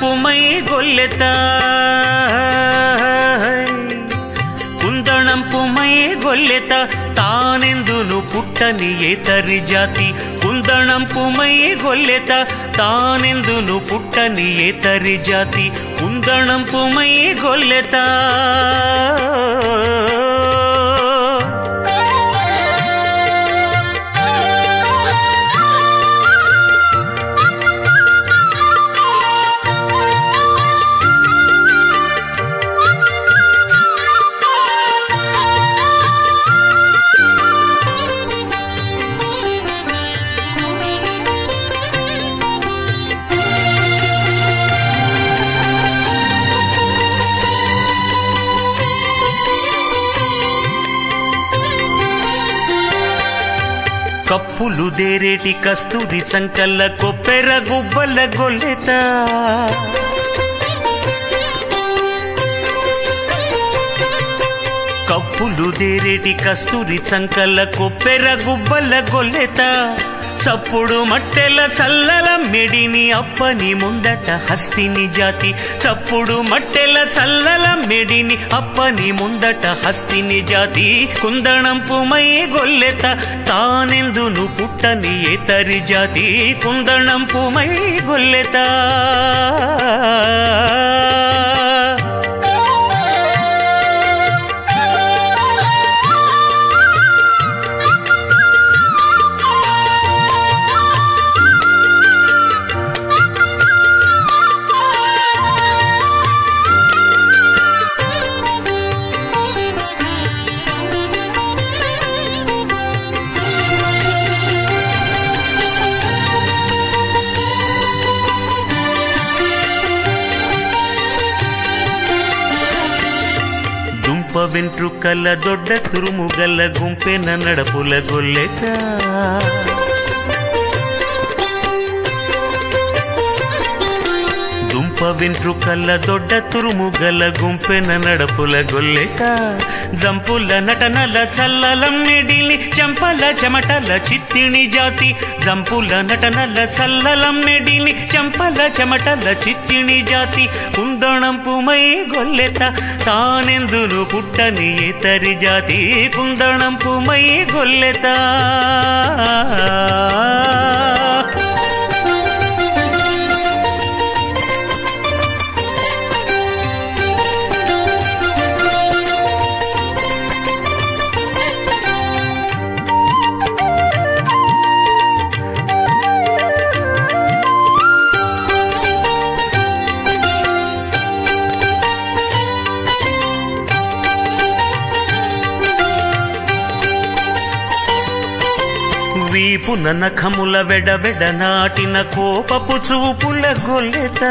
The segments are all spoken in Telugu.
కుందణంపుమై గొల్లెత కుందణంపుమై గొల్లెత తానెందును పుట్టని ఏతరి జాతి కుందణంపుమై గొల్లెత తానెందును పుట్టని ఏతరి జాతి కుందణంపుమై గొల్లెత కప్పులు దేరేటి కస్తూరి చంకల్ల కొప్పెర గుబ్బల గొల్లెత కప్పులు దేరేటి కస్తూరి చంకల్ల కొప్పెర గుబ్బల గొల్లెత చప్పుడు మట్టెల చల్లల మెడిని అప్పని ముందట హస్తిని జాతి చప్పుడు మట్టెల చల్లల మెడిని అప్పని ముందట హస్తిని జాతి కుందణంపుమై గొల్లెత తానెందును పుట్టని ఏతరి జాతి కుందణంపుమై గొల్లెత దుంప వెంట్రుకల దొడ్డ తురుముగల గుంపెన నడపుల గొల్లెత దుంప వెంట్రుకల దొడ్డ తురుముగల గుంపెన నడపుల గొల్లెట జంపుల నటనల చల్లలం మెడిలి చెంపల చెమటల చిత్తిణి జాతి జంపుల నటనల చల్లలం మెడిలి చెంపల చెమటల చిత్తిణి జాతి కుందణంపుమై గొల్లెత తానెందును పుట్టని ఏతరి జాతి కుందణంపుమై గొల్లెత వీపున నఖముల వెడ వెడ నాటిన కోపపు చూపుల గొల్లెత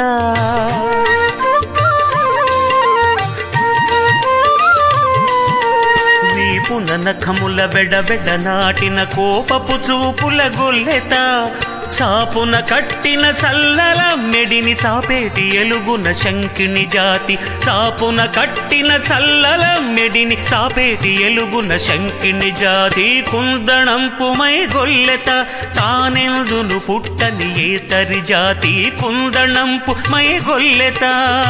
వీపున నఖముల వెడ వెడ నాటిన కోపపు చూపుల గొల్లెత చాపున కట్టిన చల్లల మెడిని చాపేటి ఎలుగున శంకిని జాతి చాపున కట్టిన చల్లల మెడిని చాపేటి ఎలుగున శంకిని జాతి కుందణంపుమై గొల్లెత తానెందును పుట్టని ఏతరి జాతి కుందణంపు మై గొల్లెత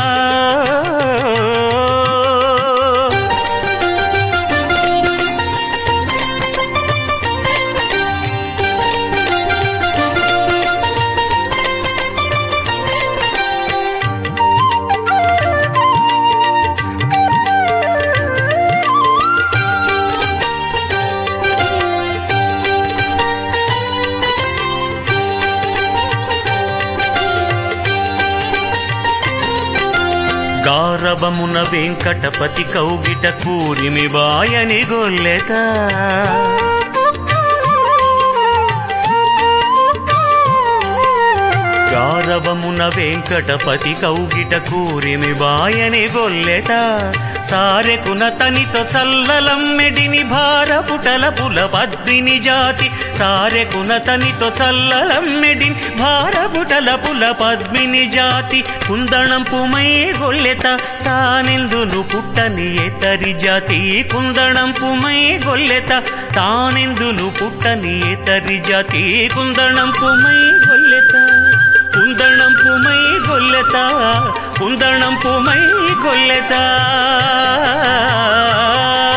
గారబమున వెంకటపతి కౌగిట కూరిమి బాయని గొల్లెత గారవమున వెంకటపతి కౌగిట కూరిమి బాయని గొల్లెత సారెకున తనితో చల్లలమ్మెడిని భారపుటల పుల పద్మిని జాతి సారెకున తనితో చల్లలమ్మెడిని భారపుటల పుల పద్మిని జాతి కుందణంపుమై గొల్లెత తానెందును పుట్టని ఏతరి జాతి కుందణంపుమై గొల్లెత తానెందును పుట్టని ఏతరి జాతి కుందణంపుమై గొల్లెత కుందణంపుమై గొల్లెత కుందణంపుమై గొల్లెత